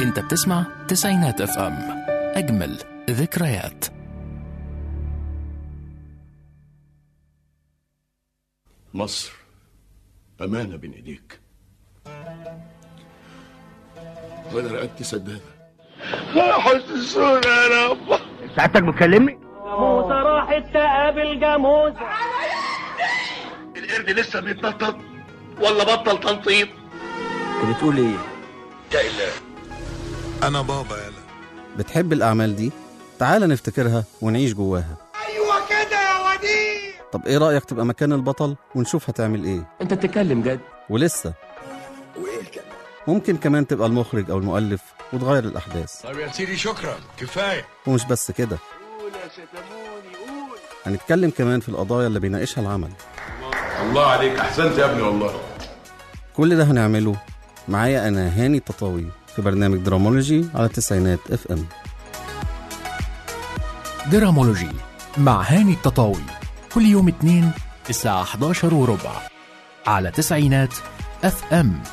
انت بتسمع تسعينات اف ام اجمل ذكريات مصر أمانة بين إيديك وأنا رقبتي سدادة حسسونا يا رب سعادتك بتكلمني؟ جاموسة راحت تقابل جاموسة القرد لسه بيتنطط ولا بطل تنطيط انت بتقول ايه؟ يا إله انا بابا يلا بتحب الأعمال دي؟ تعال نفتكرها ونعيش جواها ايوه كده يا وديع طب إيه رأيك تبقى مكان البطل ونشوف هتعمل إيه؟ انت بتتكلم جد ولسه وايه كمان ممكن كمان تبقى المخرج أو المؤلف وتغير الأحداث طب يا سيدي شكرا كفايه ومش بس كده هنتكلم كمان في القضايا اللي بيناقشها العمل الله عليك أحسنت يا ابني والله كل ده هنعمله معايا أنا هاني التطاوي في برنامج درامولوجي على تسعينات اف ام درامولوجي مع هاني التطاوي كل يوم اثنين الساعة 11 وربع على تسعينات اف ام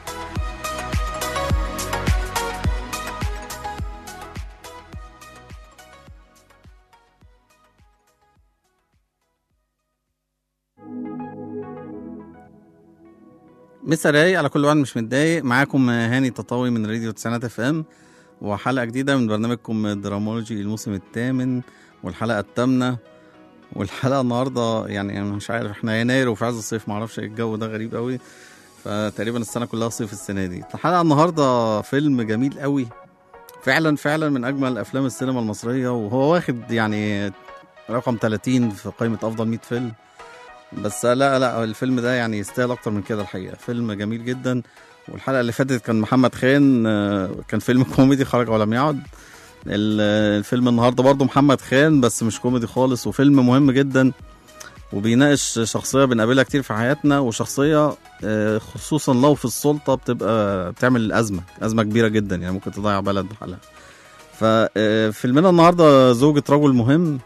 مسا رايق على كل واحد مش متضايق معاكم هاني التطاوي من راديو تسعينات اف ام وحلقة جديدة من برنامجكم درامولوجي الموسم الثامن والحلقة الثامنة والحلقة النهاردة يعني أنا مش عارف احنا يناير وفي عز الصيف معرفش ايه الجو ده غريب قوي فتقريبا السنة كلها صيف السنة دي الحلقة النهاردة فيلم جميل قوي فعلا فعلا من أجمل أفلام السينما المصرية وهو واخد يعني رقم 30 في قائمة أفضل 100 فيلم بس لا لا الفيلم ده يعني يستاهل اكتر من كده الحقيقه فيلم جميل جدا والحلقه اللي فاتت كان محمد خان آه، كان فيلم كوميدي خرج ولم يعد ال- الفيلم النهارده برضه محمد خان بس مش كوميدي خالص وفيلم مهم جدا وبيناقش شخصيه بنقابلها كتير في حياتنا وشخصيه آه، خصوصا لو في السلطه بتبقى بتعمل ازمه ازمه كبيره جدا يعني ممكن تضيع بلد بحالها ففيلمنا النهارده زوجة رجل مهم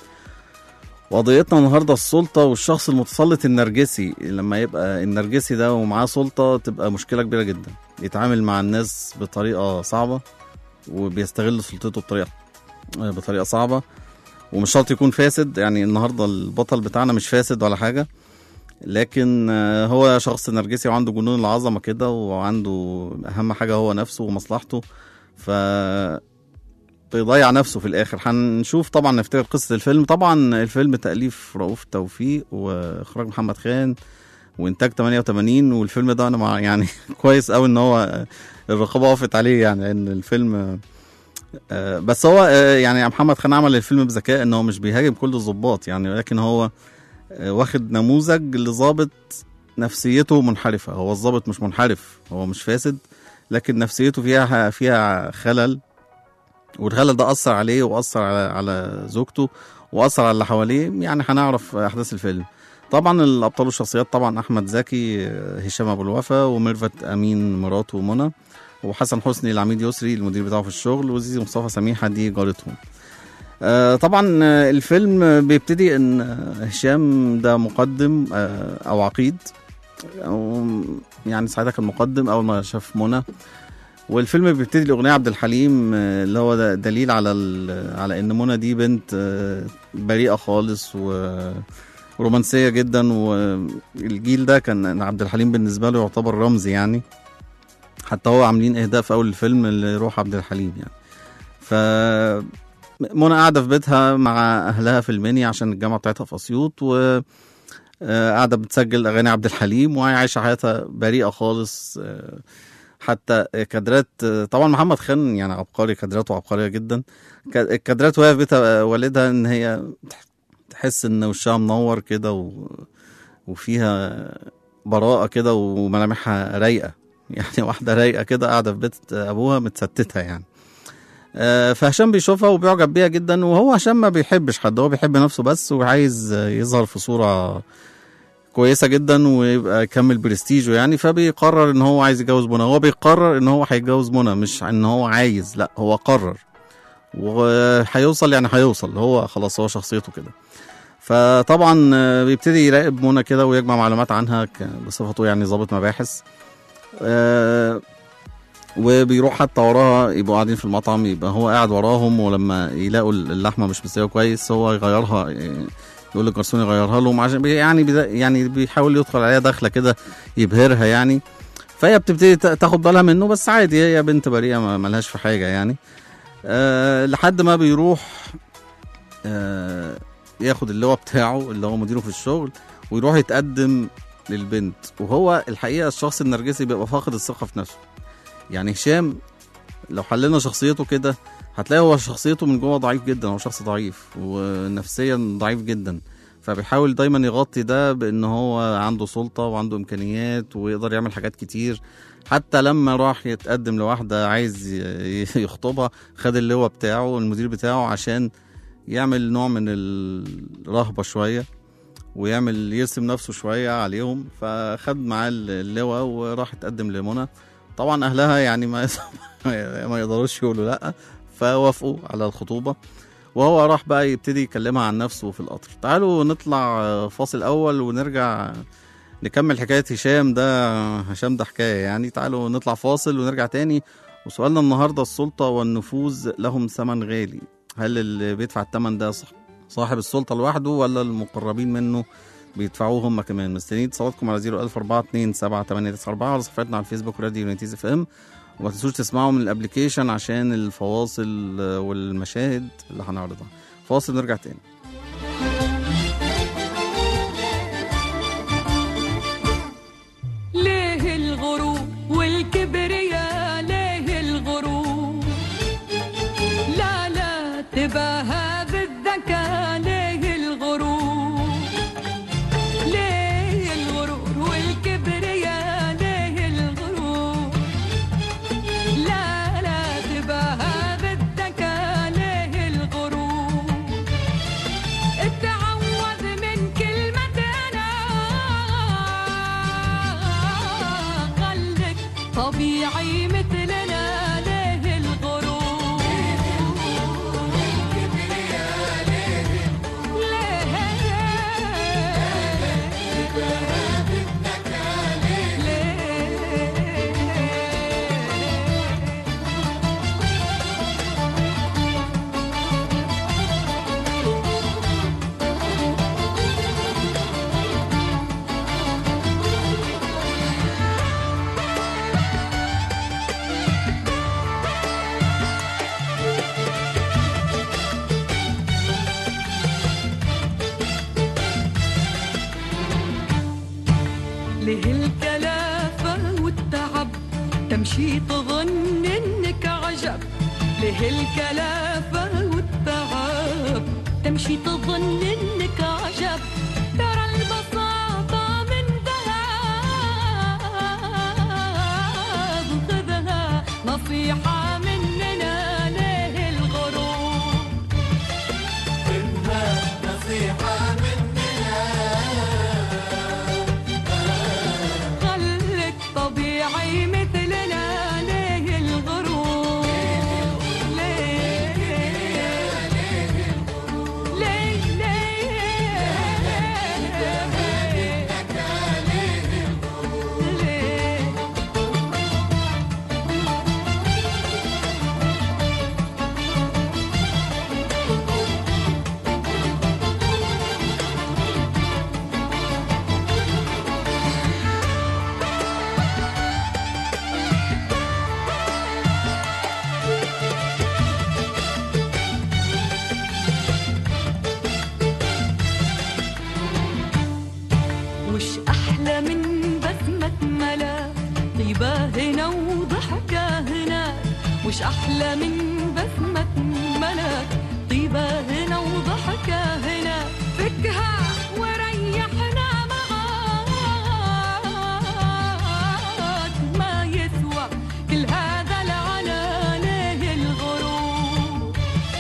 وقضيتنا النهارده السلطة والشخص المتسلط النرجسي لما يبقى النرجسي ده ومعاه سلطة تبقى مشكلة كبيرة جدا يتعامل مع الناس بطريقة صعبة وبيستغل سلطته بطريقة بطريقة صعبة ومش شرط يكون فاسد يعني النهارده البطل بتاعنا مش فاسد ولا حاجة لكن آه، هو شخص نرجسي وعنده جنون العظمة كده وعنده أهم حاجة هو نفسه ومصلحته ف بيضيع نفسه في الاخر هنشوف طبعا نفتكر قصه الفيلم طبعا الفيلم تاليف رؤوف توفيق واخراج محمد خان وانتاج 88 والفيلم ده انا مع يعني كويس قوي ان هو الرقابه وقفت عليه يعني ان الفيلم آه، بس هو آه، يعني محمد خان عمل الفيلم بذكاء ان هو مش بيهاجم كل الضباط يعني ولكن هو آه، واخد نموذج لظابط نفسيته منحرفه هو الظابط مش منحرف هو مش فاسد لكن نفسيته فيها فيها خلل والخلل ده اثر عليه واثر على على زوجته واثر على اللي حواليه يعني هنعرف احداث الفيلم طبعا الابطال والشخصيات طبعا احمد زكي هشام ابو الوفا وميرفت امين مراته ومنى وحسن حسني العميد يسري المدير بتاعه في الشغل وزيزي مصطفى سميحه دي جارتهم آه، طبعا آه، الفيلم بيبتدي ان آه، هشام ده مقدم آه، او عقيد أو يعني ساعتها كان مقدم اول ما شاف منى والفيلم بيبتدي الاغنيه عبد الحليم آه، اللي هو ده دليل على ال- على ان منى دي بنت آه، بريئه خالص و رومانسيه جدا والجيل ده كان عبد الحليم بالنسبه له يعتبر رمز يعني حتى هو عاملين اهداء في اول الفيلم لروح عبد الحليم يعني ف منى قاعده في بيتها مع اهلها في المنيا عشان الجامعه بتاعتها في اسيوط و آه، قاعده بتسجل اغاني عبد الحليم وهي عايشه حياتها بريئه خالص آه، حتى كادرات طبعا محمد خان يعني عبقري كادراته عبقريه جدا ك- الكادرات وهي في بيت والدها ان هي تحس ان وشها منور كده و... وفيها براءه كده وملامحها رايقه يعني واحده رايقه كده قاعده في بيت ابوها متستتها يعني آه، فهشام بيشوفها وبيعجب بيها جدا وهو هشام ما بيحبش حد هو بيحب نفسه بس وعايز يظهر في صوره كويسه جدا ويبقى يكمل برستيجه يعني فبيقرر ان هو عايز يتجوز منى هو بيقرر ان هو هيتجوز منى مش ان هو عايز لا هو قرر وهيوصل يعني هيوصل هو خلاص هو شخصيته كده فطبعا آه، بيبتدي يراقب منى كده ويجمع معلومات عنها ك- بصفته يعني ضابط مباحث آه، وبيروح حتى وراها يبقوا قاعدين في المطعم يبقى هو قاعد وراهم ولما يلاقوا اللحمه مش مستويه كويس هو يغيرها إيه، يقول للجرسون يغيرها لهم عشان بي- يعني بدا- يعني بيحاول يدخل عليها دخله كده يبهرها يعني فهي بتبتدي تا- تاخد بالها منه بس عادي هي بنت بريئه ما- ملهاش في حاجه يعني أه لحد ما بيروح أه ياخد اللواء بتاعه اللي هو مديره في الشغل ويروح يتقدم للبنت وهو الحقيقه الشخص النرجسي بيبقى فاقد الثقه في نفسه يعني هشام لو حللنا شخصيته كده هتلاقي هو شخصيته من جوه ضعيف جدا هو شخص ضعيف ونفسيا ضعيف جدا فبيحاول دايما يغطي ده بان هو عنده سلطة وعنده امكانيات ويقدر يعمل حاجات كتير حتى لما راح يتقدم لواحدة عايز ي- يخطبها خد اللواء بتاعه المدير بتاعه عشان يعمل نوع من الرهبة شوية ويعمل يرسم نفسه شوية عليهم فخد معاه اللواء وراح يتقدم لمنى طبعا اهلها يعني ما ما يقدروش يقولوا لا فوافقوا على الخطوبه وهو راح بقى يبتدي يكلمها عن نفسه في القطر تعالوا نطلع فاصل اول ونرجع نكمل حكايه هشام ده هشام ده حكايه يعني تعالوا نطلع فاصل ونرجع تاني وسؤالنا النهارده السلطه والنفوذ لهم ثمن غالي هل اللي بيدفع الثمن ده صح صاحب السلطه لوحده ولا المقربين منه بيدفعوه هم كمان مستنيين اتصالاتكم على 01042 على صفحتنا على الفيسبوك راديو يونيتيز اف ام وما تنسوش تسمعوا من الابلكيشن عشان الفواصل والمشاهد اللي هنعرضها فاصل نرجع تاني ليه الغرور والكبرياء ليه الغرور لا لا تباهى بالذكاء ليه الغرور ليه الغرور والكبرياء ليه الغرور لا لا تباهى بالذكاء ليه الغرور اتعوذ من كلمة أنا خلك طبيعي مثلنا ليه الغرور ليه ليه الكلافة والتعب تمشي تظن انك عجب ليه الكلافة والتعب تمشي تظن انك عجب ترى البساطة من ذهب خذها نصيحة مننا ليه الغرور خلك طبيعي مثلنا ليه الغرور ليه ليه ليه ليه وش أحلى من بسمة ملاك طيبة هنا وضحكة هناك وش أحلى من بسمة ملاك طيبة هنا وضحكة هنا فكها وريحنا معاك ما يسوى كل هذا العنا ليه الغرور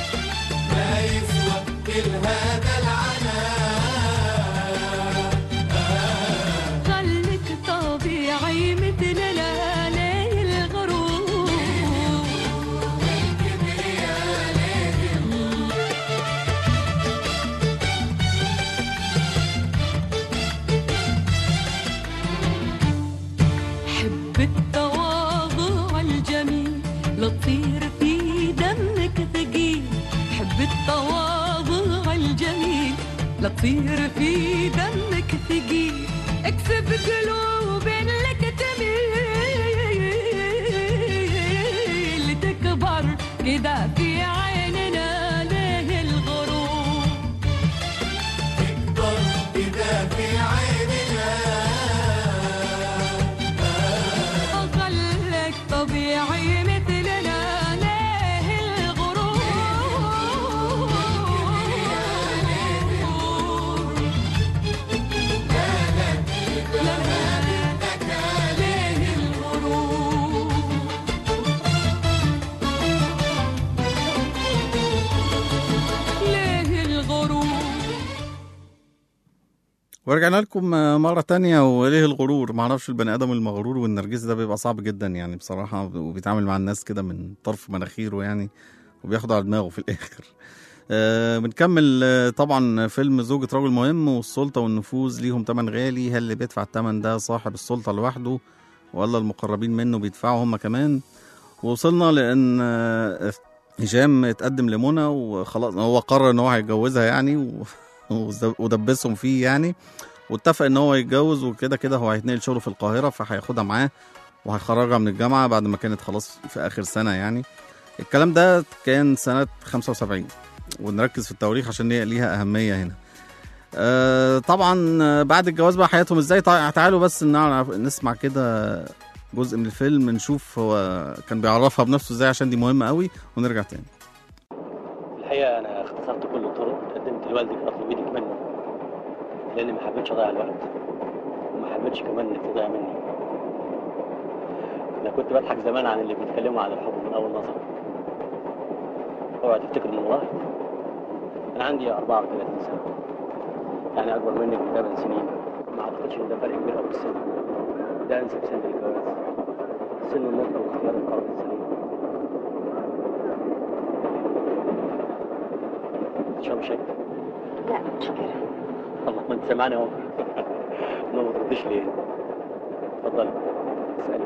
خليك طبيعي مثلنا ليه الغرور حب التواضع الجميل لتصير في دمك ثقيل حب التواضع الجميل لتصير في دمك ثقيل اكسب قلوب لك تميل تكبر كده في عيننا ليه الغرور خلك طبيعي مثلنا ليه الغرور ليه الغرور ليه الغرور ورجعنا لكم مرة تانية وليه الغرور معرفش البني آدم المغرور والنرجس ده بيبقى صعب جدا يعني بصراحة وبيتعامل مع الناس كده من طرف مناخيره يعني وبياخد على دماغه في الآخر آه بنكمل آه طبعا فيلم زوجة رجل مهم والسلطة والنفوذ ليهم تمن غالي هل اللي بيدفع التمن ده صاحب السلطة لوحده ولا المقربين منه بيدفعوا هم كمان ووصلنا لأن آه هشام اتقدم لمنى وخلاص هو قرر ان هو هيتجوزها يعني و... ودبسهم فيه يعني واتفق ان هو يتجوز وكده كده هو هيتنقل شغله في القاهره فهياخدها معاه وهيخرجها من الجامعه بعد ما كانت خلاص في اخر سنه يعني الكلام ده كان سنه 75 ونركز في التواريخ عشان هي ليها اهميه هنا آه طبعا آه، بعد الجواز بقى حياتهم ازاي تع- تعالوا بس نعرف نسمع كده جزء من الفيلم نشوف هو كان بيعرفها بنفسه ازاي عشان دي مهمه قوي ونرجع تاني الحقيقه انا اختصرت كل الطرق قدمت لوالدك اطلب ايدك منه لاني ما حبيتش اضيع الوقت وما حبيتش كمان انك تضيع مني انا كنت بضحك زمان عن اللي بيتكلموا عن الحب من اول نظره اوعى تفتكر انه واحد انا عندي 34 سنه يعني اكبر منك بثمان سنين ما اعتقدش ان ده فرق كبير قوي في السن ده انسب سن للجواز سن النضج واختيار القرار السليم تشرب شاي لا مش كده الله ما انت سامعني اهو ما بتردش ليه اتفضلي اسالي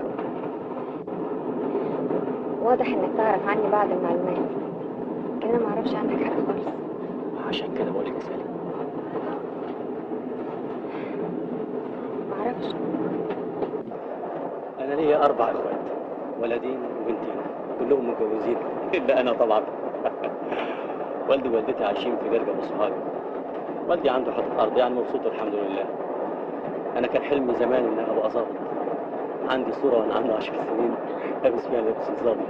واضح انك تعرف عني بعض المعلومات كده ما اعرفش عنك حاجه خالص عشان كده بقول لك اسالي ما اعرفش انا ليا اربع اخوات ولدين وبنتين كلهم متجوزين الا انا طبعا والدي ووالدتي عايشين في جرجا وصهاج والدي عنده حته ارض يعني مبسوط الحمد لله انا كان حلمي زمان ان ابقى ظابط عندي صوره وانا عندي 10 سنين لابس فيها لبس الظابط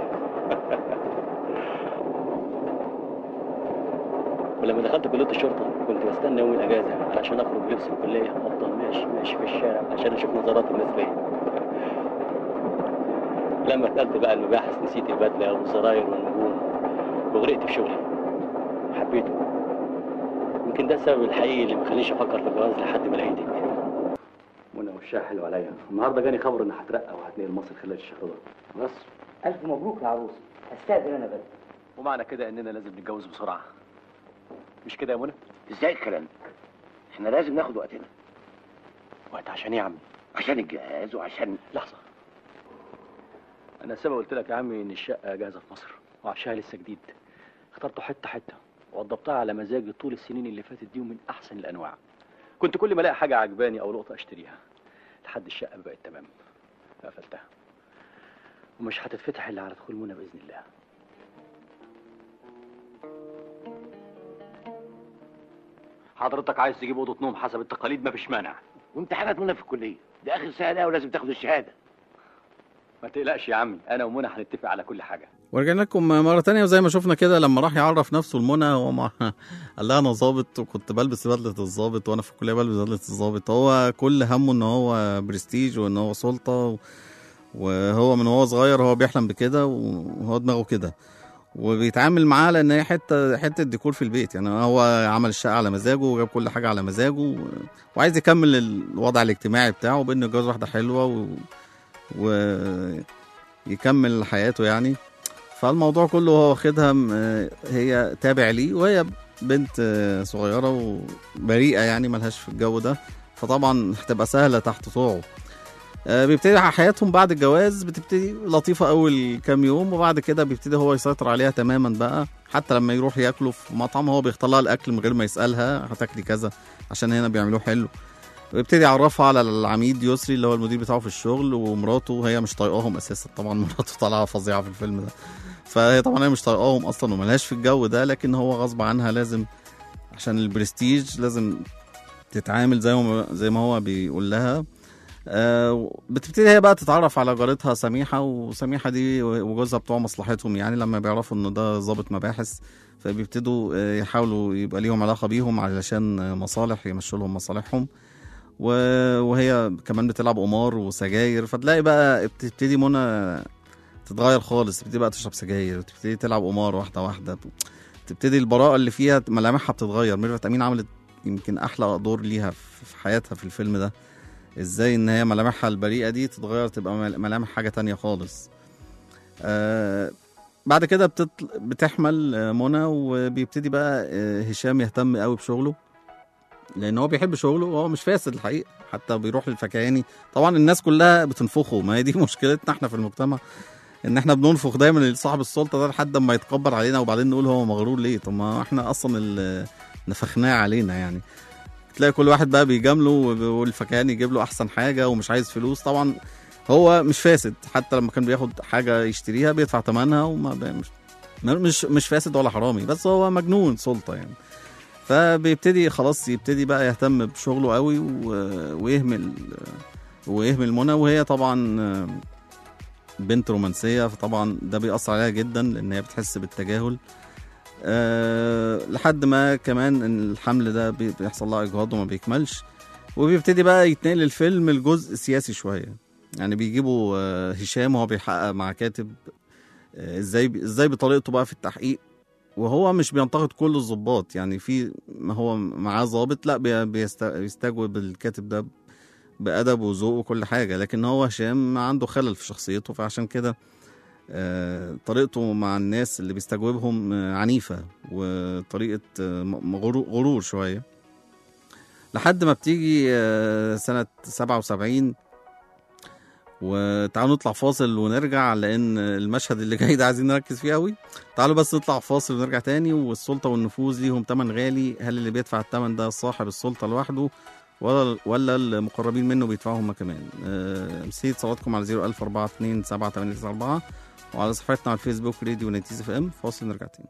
ولما دخلت كليه الشرطه كنت بستنى يوم الاجازه علشان اخرج لبس الكليه وافضل ماشي ماشي في الشارع عشان اشوف نظرات الناس ليا لما اتقلت بقى المباحث نسيت البدله والزراير والنجوم وغرقت في شغلي حبيته يمكن ده السبب الحقيقي اللي مخلينيش افكر في الجواز لحد ما لقيتك منى وشها حلو عليا النهارده جاني خبر انها هترقى وهتنقل مصر خلال الشهر ده بس ألف مبروك يا عروس أستاذن أنا بس ومعنى كده اننا لازم نتجوز بسرعه مش كده يا منى إزاي الكلام ده؟ إحنا لازم ناخد وقتنا وقت عشان ايه يا عمي عشان الجهاز وعشان لحظه انا سبق قلت لك يا عمي ان الشقه جاهزه في مصر وعفشها لسه جديد اخترته حته حته ووضبتها على مزاجي طول السنين اللي فاتت دي ومن احسن الانواع كنت كل ما الاقي حاجه عجباني او لقطه اشتريها لحد الشقه ما بقت تمام قفلتها ومش هتتفتح الا على دخول منى باذن الله حضرتك عايز تجيب اوضه نوم حسب التقاليد مفيش مانع وامتحانات منى في الكلية ده آخر سنة ولازم تاخد الشهادة ما تقلقش يا عمي انا ومنى هنتفق على كل حاجه ورجعنا لكم مرة تانية وزي ما شفنا كده لما راح يعرف نفسه لمنى هو مع... قال لها أنا ظابط وكنت بلبس بدلة الظابط وأنا في الكلية بلبس بدلة الظابط هو كل همه إن هو برستيج وإن هو سلطة و... وهو من وهو صغير هو بيحلم بكده وهو دماغه كده وبيتعامل معاه لان هي حته حته ديكور في البيت يعني هو عمل الشقه على مزاجه وجاب كل حاجه على مزاجه و... وعايز يكمل الوضع الاجتماعي بتاعه بانه يتجوز واحده حلوه و... ويكمل حياته يعني فالموضوع كله هو واخدها م- هي تابع ليه وهي بنت آه، صغيره وبريئه يعني ملهاش في الجو ده فطبعا هتبقى سهله تحت طوعه آه، بيبتدي حياتهم بعد الجواز بتبتدي لطيفة أول كام يوم وبعد كده بيبتدي هو يسيطر عليها تماما بقى حتى لما يروح ياكلوا في مطعم هو بيختار لها الأكل من غير ما يسألها هتاكلي كذا عشان هنا بيعملوه حلو ويبتدي يعرفها على العميد يسري اللي هو المدير بتاعه في الشغل ومراته هي مش طايقاهم اساسا طبعا مراته طالعه فظيعه في الفيلم ده فهي طبعا هي مش طايقاهم اصلا وملهاش في الجو ده لكن هو غصب عنها لازم عشان البرستيج لازم تتعامل زي ما زي ما هو بيقول لها آه، بتبتدي هي بقى تتعرف على جارتها سميحة وسميحة دي وجوزها بتوع مصلحتهم يعني لما بيعرفوا انه ده ضابط مباحث فبيبتدوا آه، يحاولوا يبقى ليهم علاقة بيهم علشان آه، مصالح يمشوا لهم مصالحهم و- وهي كمان بتلعب قمار وسجاير فتلاقي بقى بتبتدي منى تتغير خالص تبتدي بقى تشرب سجاير تبتدي تلعب قمار واحدة واحدة تبتدي البراءة اللي فيها ملامحها بتتغير ميرفت أمين عملت يمكن أحلى دور ليها في في حياتها في الفيلم ده ازاي ان هي ملامحها البريئة دي تتغير تبقى مل- ملامح حاجة تانية خالص آه بعد كده بتطل... بتحمل آه، منى وبيبتدي بقى آه، هشام يهتم قوي بشغله لان هو بيحب شغله وهو مش فاسد الحقيقه حتى بيروح للفكهاني طبعا الناس كلها بتنفخه ما هي دي مشكلتنا احنا في المجتمع ان احنا بننفخ دايما لصاحب السلطه ده لحد ما يتكبر علينا وبعدين نقول هو مغرور ليه طب ما احنا اصلا اللي نفخناه علينا يعني تلاقي كل واحد بقى بيجامله والفكهاني يجيب له احسن حاجه ومش عايز فلوس طبعا هو مش فاسد حتى لما كان بياخد حاجه يشتريها بيدفع ثمنها وما بي- مش مش مش فاسد ولا حرامي بس هو مجنون سلطه يعني فبيبتدي خلاص يبتدي بقى يهتم بشغله قوي و- ويهمل ويهمل منى وهي طبعا بنت رومانسيه فطبعا ده بيأثر عليها جدا لان هي بتحس بالتجاهل أه لحد ما كمان إن الحمل ده بي- بيحصل لها اجهاض وما بيكملش وبيبتدي بقى يتنقل الفيلم الجزء سياسي شويه يعني بيجيبوا آه، هشام وهو بيحقق مع كاتب آه، ازاي ازاي بطريقته بقى في التحقيق وهو مش بينتقد كل الضباط يعني في ما هو معاه ضابط لا بي- بيست- بيستجوب الكاتب ده بأدب وذوق وكل حاجة لكن هو هشام عنده خلل في شخصيته فعشان كده آه، طريقته مع الناس اللي بيستجوبهم آه، عنيفة وطريقة آه، م- غرو- غرور شوية لحد ما بتيجي آه، سنة 77 وتعالوا نطلع فاصل ونرجع لان المشهد اللي جاي ده عايزين نركز فيه قوي تعالوا بس نطلع فاصل ونرجع تاني والسلطه والنفوذ ليهم تمن غالي هل اللي بيدفع التمن ده صاحب السلطه لوحده ولا ولا المقربين منه بيدفعوا هم كمان أه نسيت صلاتكم على 01042 وعلى صفحتنا على الفيسبوك راديو نتيز اف ام فاصل نرجع تاني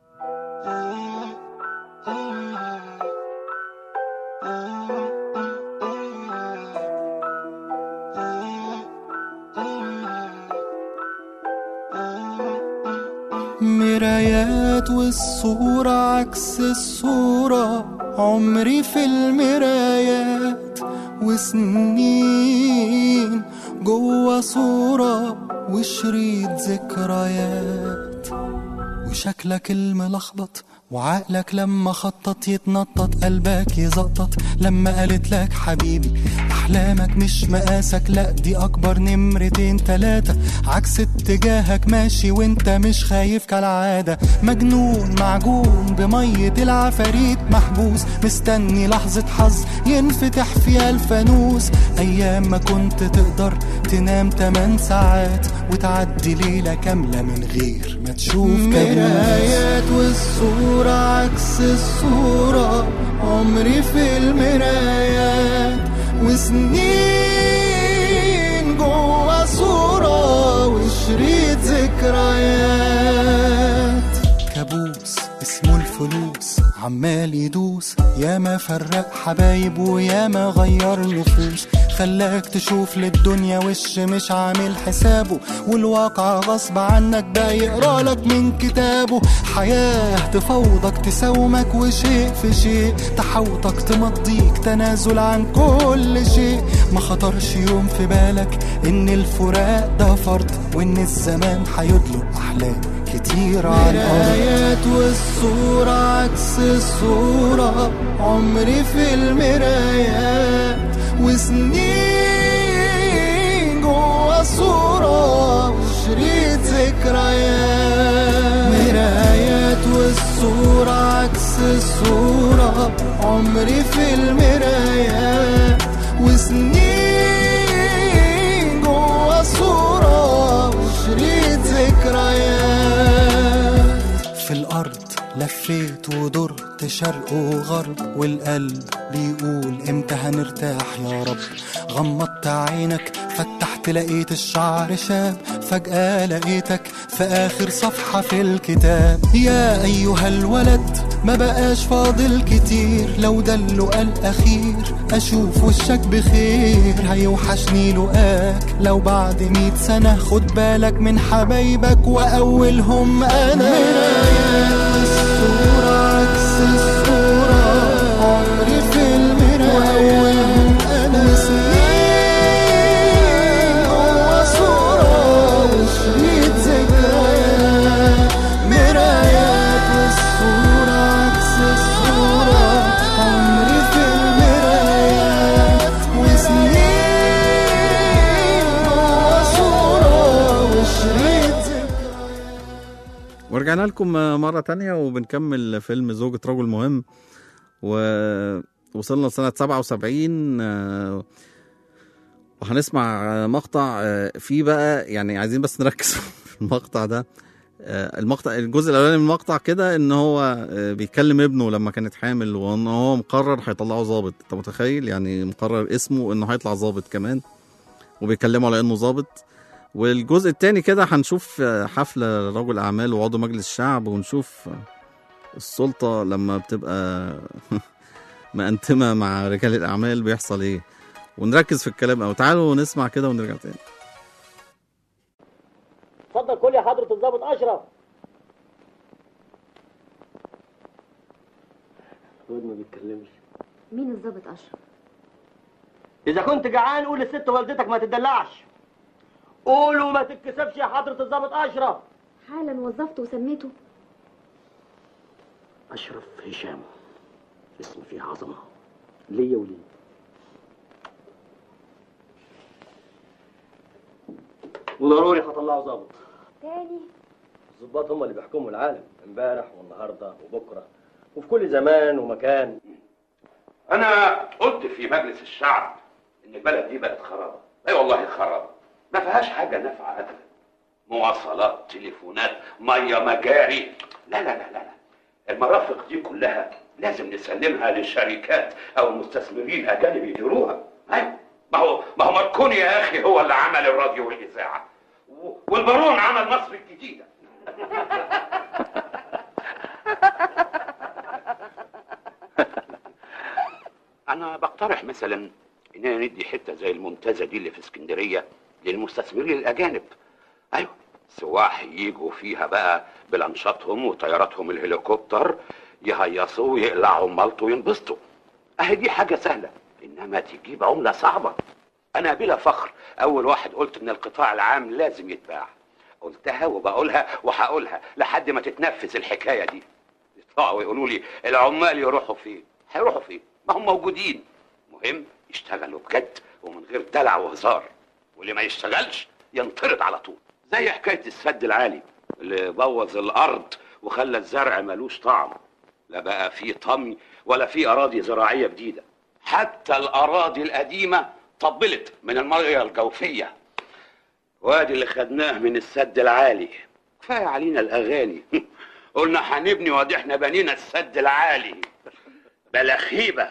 مرايات والصورة عكس الصورة عمري في المرايات وسنين جوا صورة وشريط ذكريات وشكلك الملخبط وعقلك لما خطط يتنطط قلبك يزقطط لما قالت لك حبيبي احلامك مش مقاسك لا دي اكبر نمرتين تلاتة عكس اتجاهك ماشي وانت مش خايف كالعادة مجنون معجون بمية العفاريت محبوس مستني لحظة حظ ينفتح فيها الفانوس ايام ما كنت تقدر تنام 8 ساعات وتعدي ليلة كاملة من غير ما تشوف مرايات والصورة عكس الصورة عمري في المرايات وسنين جوا صورة وشريط ذكريات كابوس اسمه الفلوس عمال يدوس ياما فرق حبايب وياما غير نفوس خلاك تشوف للدنيا وش مش عامل حسابه والواقع غصب عنك بقى يقرا لك من كتابه حياة تفوضك تساومك وشيء في شيء تحوطك تمضيك تنازل عن كل شيء ما خطرش يوم في بالك ان الفراق ده فرض وان الزمان هيدلق احلام كتير على الأرض والصورة عكس الصورة عمري في المرايات وسنين جوا صورة وشريط ذكريات مرايات والصورة عكس الصورة عمري في المرايات وسنين لفيت ودرت شرق وغرب والقلب بيقول امتى هنرتاح يا رب غمضت عينك فتحت لقيت الشعر شاب فجأة لقيتك في آخر صفحة في الكتاب يا أيها الولد ما بقاش فاضل كتير لو ده اللقاء الأخير أشوف وشك بخير هيوحشني لقاك لو بعد مية سنة خد بالك من حبايبك وأولهم أنا الصورة عكس الصورة عمري في المراية وأولهم أنا وسنين هو صورة وشريط ذكريات مرايات والصورة عكس الصورة عمري في المرايات وسنين هو صورة وشريط ورجعنا لكم مرة تانية وبنكمل فيلم زوجة رجل مهم ووصلنا لسنة 77 آه، وهنسمع آه، مقطع آه، فيه بقى يعني عايزين بس نركز في المقطع ده آه، المقطع الجزء الاولاني من المقطع كده ان هو آه، بيكلم ابنه لما كانت حامل وان هو مقرر هيطلعه ظابط انت متخيل يعني مقرر اسمه انه هيطلع ظابط كمان وبيكلمه على انه ظابط والجزء التاني كده هنشوف آه، حفلة رجل أعمال وعضو مجلس الشعب ونشوف آه، السلطة لما بتبقى مقنتمة مع رجال الأعمال بيحصل إيه ونركز في الكلام أو تعالوا نسمع كده ونرجع تاني اتفضل كل يا حضرة الضابط أشرف الواد ما بيتكلمش مين الظابط اشرف إذا كنت جعان قول للست والدتك ما تدلعش قول وما تتكسفش يا حضرة الضابط أشرف حالا وظفته وسميته أشرف هشام اسم فيه عظمة ليا وليه وضروري هطلعه ظابط تاني الظباط هم اللي بيحكموا العالم امبارح والنهارده وبكره وفي كل زمان ومكان انا قلت في مجلس الشعب ان البلد دي بقت خرابه اي والله خرابه ما فيهاش حاجه نافعه ابدا مواصلات تليفونات ميه مجاري لا لا لا لا لا. المرافق دي كلها لازم نسلمها للشركات او المستثمرين الاجانب يديروها ايوه ما هو ما هو ماركوني يا اخي هو اللي عمل الراديو والاذاعه و- والبارون عمل مصر الجديده انا بقترح مثلا اننا ندي حته زي المنتزه دي اللي في اسكندريه للمستثمرين الاجانب ايوه سواح يجوا فيها بقى بلانشاتهم وطياراتهم الهليكوبتر يهيصوا ويقلعوا مالطوا وينبسطوا اهي دي حاجه سهله انما تجيب عمله صعبه انا بلا فخر اول واحد قلت ان القطاع العام لازم يتباع قلتها وبقولها وهقولها لحد ما تتنفذ الحكايه دي يطلعوا يقولوا لي العمال يروحوا فين هيروحوا فين ما هم موجودين مهم يشتغلوا بجد ومن غير دلع وهزار واللي ما يشتغلش ينطرد على طول زي حكايه السد العالي اللي بوظ الارض وخلى الزرع ملوش طعم لا بقى في طمي ولا في اراضي زراعيه جديده حتى الاراضي القديمه طبلت من الميه الجوفيه وادي اللي خدناه من السد العالي كفايه علينا الاغاني قلنا هنبني وادي احنا بنينا السد العالي بلا خيبه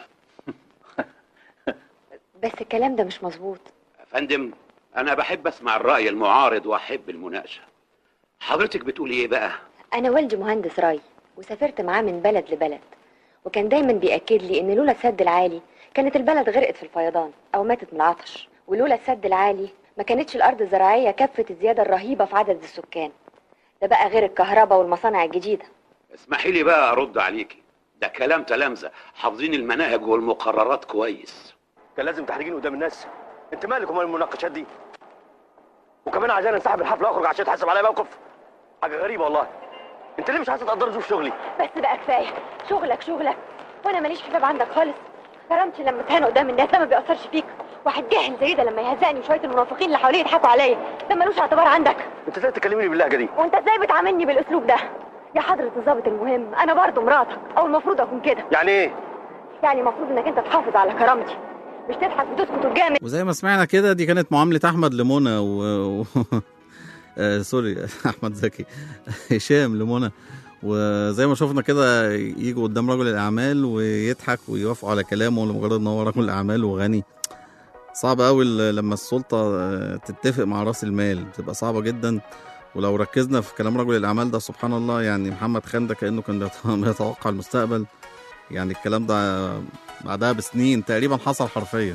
بس الكلام ده مش مظبوط يا فندم انا بحب اسمع الراي المعارض واحب المناقشه حضرتك بتقولي ايه بقى انا والدي مهندس ري وسافرت معاه من بلد لبلد وكان دايما بيأكد لي ان لولا السد العالي كانت البلد غرقت في الفيضان او ماتت من العطش ولولا السد العالي ما كانتش الارض الزراعيه كفت الزياده الرهيبه في عدد السكان ده بقى غير الكهرباء والمصانع الجديده اسمحي لي بقى ارد عليكي ده كلام تلامذه حافظين المناهج والمقررات كويس كان لازم تحرجيني قدام الناس انت مالك ومال المناقشات دي وكمان عايزاني انسحب من الحفله واخرج عشان تحاسب عليا موقف حاجه غريبه والله انت ليه مش عايزه تقدر ظروف شغلي بس بقى كفايه شغلك شغلك وانا ماليش حساب عندك خالص كرامتي لما اتهان قدام الناس ده ما بيأثرش فيك واحد جاهل زي ده لما يهزقني وشويه المنافقين اللي حواليه يضحكوا عليا ده ملوش اعتبار عندك انت ازاي تكلميني باللهجه دي وانت ازاي بتعاملني بالاسلوب ده يا حضرة الضابط المهم انا برضه مراتك او المفروض اكون كده يعني ايه يعني المفروض انك انت تحافظ على كرامتي مش تضحك وتسكت وتجامل وزي ما سمعنا كده دي كانت معاملة أحمد لمنى و... و... آه سوري أحمد زكي هشام لمنى وزي ما شفنا كده يجوا قدام رجل الاعمال ويضحك ويوافقوا على كلامه لمجرد ان هو رجل اعمال وغني صعب قوي لما السلطه آه، تتفق مع راس المال بتبقى صعبه جدا ولو ركزنا في كلام رجل الاعمال ده سبحان الله يعني محمد خان ده كانه كان بيت- بيتوقع المستقبل يعني الكلام ده بعدها بسنين تقريبا حصل حرفيا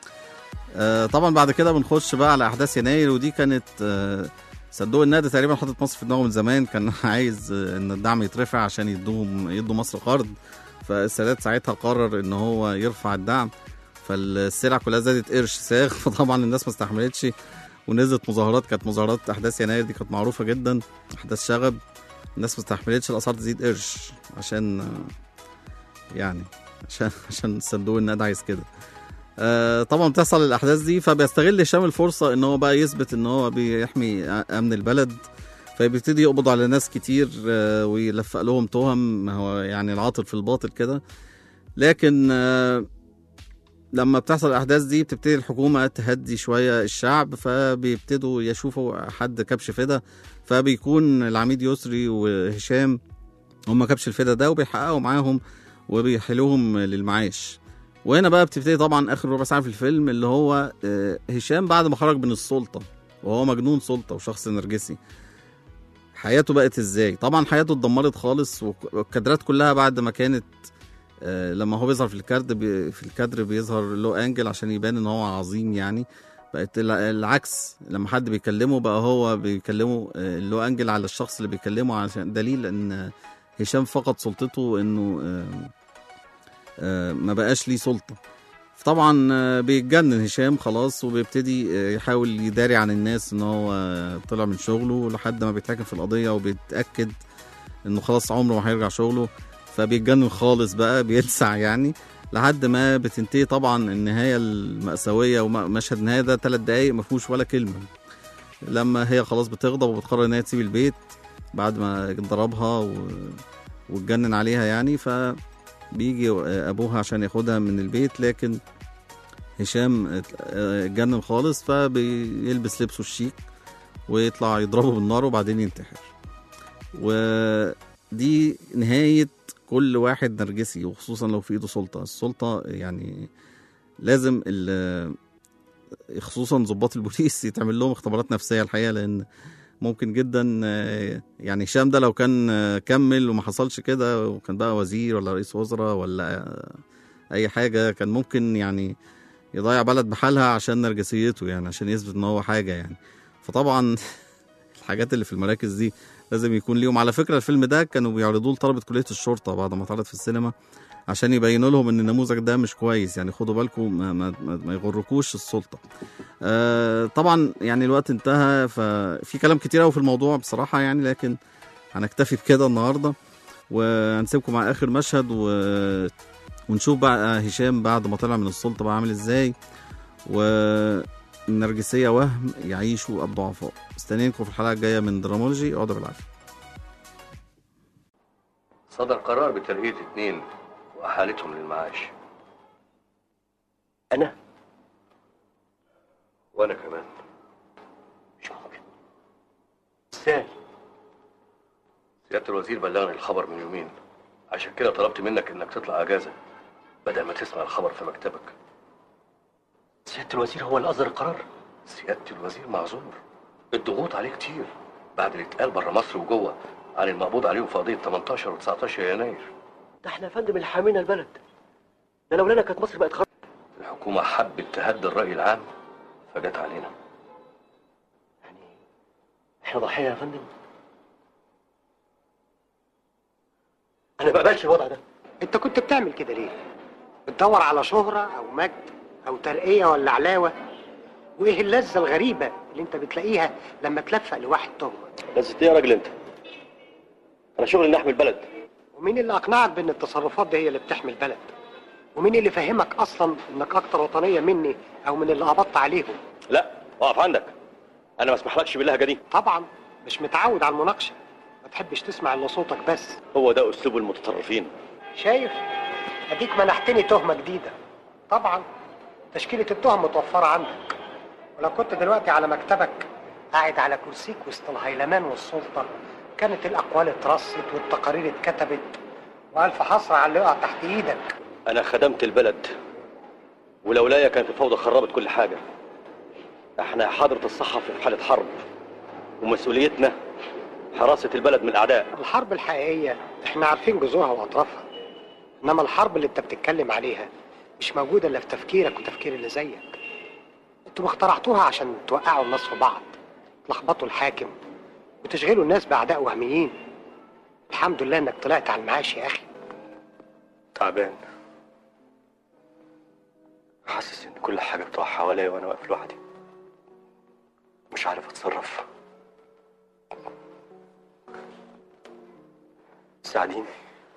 آه، طبعا بعد كده بنخش بقى على احداث يناير ودي كانت آه، صندوق النقد تقريبا حاطط مصر في دماغه من زمان كان عايز آه، ان الدعم يترفع عشان يدوهم يدوا مصر قرض فالسادات ساعتها قرر ان هو يرفع الدعم فالسلع كلها زادت قرش ساغ فطبعا الناس ما استحملتش ونزلت مظاهرات كانت مظاهرات احداث يناير دي كانت معروفه جدا احداث شغب الناس ما استحملتش الاسعار تزيد قرش عشان آه، يعني عشان عشان صندوق النقد عايز كده آه، طبعا بتحصل الاحداث دي فبيستغل هشام الفرصه ان هو بقى يثبت ان هو بيحمي امن البلد فبيبتدي يقبض على ناس كتير آه، ويلفق لهم تهم ما هو يعني العاطل في الباطل كده لكن آه، لما بتحصل الاحداث دي بتبتدي الحكومه تهدي شويه الشعب فبيبتدوا يشوفوا حد كبش فدا فبيكون العميد يسري وهشام هم كبش الفدا ده وبيحققوا معاهم وبيحيلوهم للمعاش وهنا بقى بتبتدي طبعا اخر ربع ساعه في الفيلم اللي هو آه، هشام بعد ما خرج من السلطه وهو مجنون سلطه وشخص نرجسي حياته بقت ازاي طبعا حياته اتدمرت خالص والك- والكادرات كلها بعد ما كانت آه، لما هو بيظهر في الكادر بي في الكادر بيظهر له انجل عشان يبان ان هو عظيم يعني بقت الع- العكس لما حد بيكلمه بقى هو بيكلمه آه، له انجل على الشخص اللي بيكلمه عشان دليل ان هشام فقد سلطته انه آه، آه، ما بقاش ليه سلطه طبعا آه، بيتجنن هشام خلاص وبيبتدي آه، يحاول يداري عن الناس ان هو آه، طلع من شغله لحد ما بيتحكم في القضيه وبيتاكد انه خلاص عمره ما هيرجع شغله فبيتجنن خالص بقى بيلسع يعني لحد ما بتنتهي طبعا النهايه المأساويه ومشهد النهايه ده ثلاث دقايق ما فيهوش ولا كلمه لما هي خلاص بتغضب وبتقرر ان هي تسيب البيت بعد ما ضربها و... واتجنن عليها يعني فبيجي ابوها عشان ياخدها من البيت لكن هشام ات- اه اتجنن خالص فبيلبس لبسه الشيك ويطلع يضربه بالنار وبعدين ينتحر ودي نهاية كل واحد نرجسي وخصوصا لو في ايده سلطة السلطة يعني لازم ال- خصوصا ضباط البوليس يتعمل لهم اختبارات نفسية الحقيقة لأن ممكن جدا آه، يعني هشام ده لو كان آه، كمل وما حصلش كده وكان بقى وزير ولا رئيس وزراء ولا آه، أي حاجة كان ممكن يعني يضيع بلد بحالها عشان نرجسيته يعني عشان يثبت ان هو حاجة يعني فطبعا الحاجات اللي في المراكز دي لازم يكون ليهم على فكرة الفيلم ده كانوا بيعرضوه لطلبة كلية الشرطة بعد ما اتعرض في السينما عشان يبينوا لهم ان النموذج ده مش كويس يعني خدوا بالكم ما, ما, ما, ما يغركوش السلطة آه طبعا يعني الوقت انتهى ففي كلام كتير قوي في الموضوع بصراحة يعني لكن هنكتفي بكده النهاردة وهنسيبكم مع اخر مشهد و... ونشوف بقى هشام بعد ما طلع من السلطة بقى عامل ازاي والنرجسية وهم يعيشوا الضعفاء استنينكم في الحلقة الجاية من درامولوجي اقعدوا بالعافية صدر قرار بترقية اتنين وأحالتهم للمعاش أنا؟ وأنا كمان مش ممكن ازاي؟ سيادة الوزير بلغني الخبر من يومين عشان كده طلبت منك إنك تطلع أجازة بدل ما تسمع الخبر في مكتبك سيادة الوزير هو اللي أصدر القرار؟ سيادة الوزير معذور الضغوط عليه كتير بعد اللي اتقال بره مصر وجوه عن المقبوض عليهم في قضية 18 و 19 يناير ده احنا يا فندم اللي حامينا البلد ده لولانا كانت مصر بقت خرب الحكومة حبت تهدي الرأي العام فجت علينا يعني احنا ضحية يا فندم انا ما بقبلش الوضع ده انت كنت بتعمل كده ليه؟ بتدور على شهرة او مجد او ترقية ولا علاوة وايه اللذة الغريبة اللي انت بتلاقيها لما تلفق لواحد تهمة بس ايه يا راجل انت انا شغلي اني احمي البلد ومين اللي اقنعك بان التصرفات دي هي اللي بتحمي البلد؟ ومين اللي فهمك اصلا انك اكتر وطنية مني او من اللي قبضت عليهم؟ لا اقف عندك انا ما اسمحلكش باللهجة دي طبعا مش متعود على المناقشة ما تحبش تسمع الا صوتك بس هو ده اسلوب المتطرفين شايف؟ اديك منحتني تهمة جديدة طبعا تشكيلة التهم متوفرة عندك ولو كنت دلوقتي على مكتبك قاعد على كرسيك وسط الهيلمان والسلطة كانت الاقوال اترصت والتقارير اتكتبت والف حسره على اللي يقع تحت ايدك انا خدمت البلد ولولايا كانت الفوضى خربت كل حاجه احنا حضره الصحفي في حاله حرب ومسؤوليتنا حراسه البلد من الاعداء الحرب الحقيقيه احنا عارفين جذورها واطرافها انما الحرب اللي انت بتتكلم عليها مش موجوده الا في تفكيرك وتفكير اللي زيك انتوا اخترعتوها عشان توقعوا الناس في بعض تلخبطوا الحاكم وتشغلوا الناس باعداء وهميين الحمد لله انك طلعت على المعاش يا اخي تعبان حاسس ان كل حاجه بتقع حواليا وانا واقف لوحدي مش عارف اتصرف ساعديني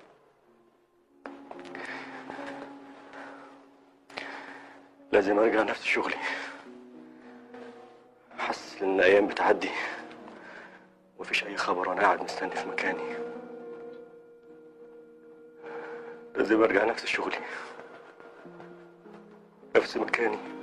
لازم ارجع نفس شغلي حاسس ان الايام بتعدي ومفيش اي خبر وانا قاعد مستني في مكاني لازم ارجع نفس شغلي نفس مكاني